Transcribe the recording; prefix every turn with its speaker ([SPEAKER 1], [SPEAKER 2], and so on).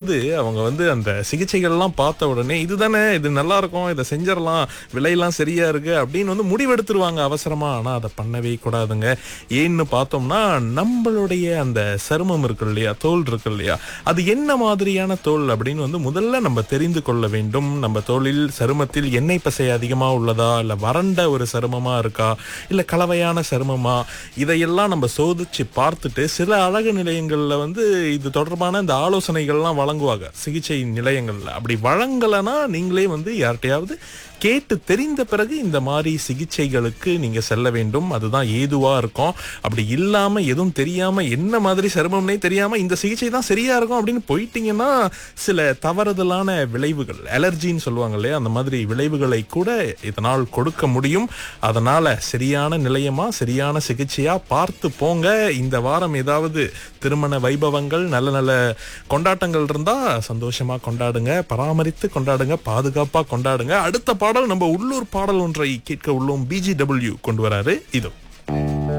[SPEAKER 1] வந்து அவங்க வந்து அந்த சிகிச்சைகள்லாம் பார்த்த உடனே இதுதானே இது நல்லா இருக்கும் இதை செஞ்சிடலாம் விலையெல்லாம் சரியா இருக்கு அப்படின்னு வந்து முடிவெடுத்துருவாங்க அவசரமா ஆனா அதை பண்ணவே கூடாதுங்க ஏன்னு பார்த்தோம்னா நம்மளுடைய அந்த சருமம் இருக்கு இல்லையா தோல் இருக்கு இல்லையா அது என்ன மாதிரியான தோல் அப்படின்னு வந்து முதல்ல நம்ம தெரிந்து கொள்ள வேண்டும் நம்ம தோலில் சருமத்தில் எண்ணெய் பசை அதிகமா உள்ளதா இல்ல வறண்ட ஒரு சருமமா இருக்கா இல்ல கலவையான சருமமா இதையெல்லாம் நம்ம சோதிச்சு பார்த்துட்டு சில அழகு நிலையங்கள்ல வந்து இது தொடர்பான இந்த ஆலோசனைகள்லாம் வழங்குவாங்க சிகிச்சை நிலையங்கள்ல அப்படி வழங்கலைன்னா நீங்களே வந்து யார்கிட்டயாவது கேட்டு தெரிந்த பிறகு இந்த மாதிரி சிகிச்சைகளுக்கு நீங்க செல்ல வேண்டும் அதுதான் ஏதுவா இருக்கும் அப்படி இல்லாம எதுவும் தெரியாம என்ன மாதிரி சருமம்னே தெரியாம இந்த சிகிச்சை தான் சரியா இருக்கும் அப்படின்னு போயிட்டீங்கன்னா சில தவறுதலான விளைவுகள் அலர்ஜின்னு சொல்லுவாங்க இல்லையா அந்த மாதிரி விளைவுகளை கூட இதனால் கொடுக்க முடியும் அதனால சரியான நிலையமா சரியான சிகிச்சையா பார்த்து போங்க இந்த வாரம் ஏதாவது திருமண வைபவங்கள் நல்ல நல்ல கொண்டாட்டங்கள் இருந்தா சந்தோஷமா கொண்டாடுங்க பராமரித்து கொண்டாடுங்க பாதுகாப்பா கொண்டாடுங்க அடுத்த பாடல் நம்ம உள்ளூர் பாடல் ஒன்றை கேட்க உள்ளோம் பிஜிடபிள்யூ கொண்டு வராரு இதோ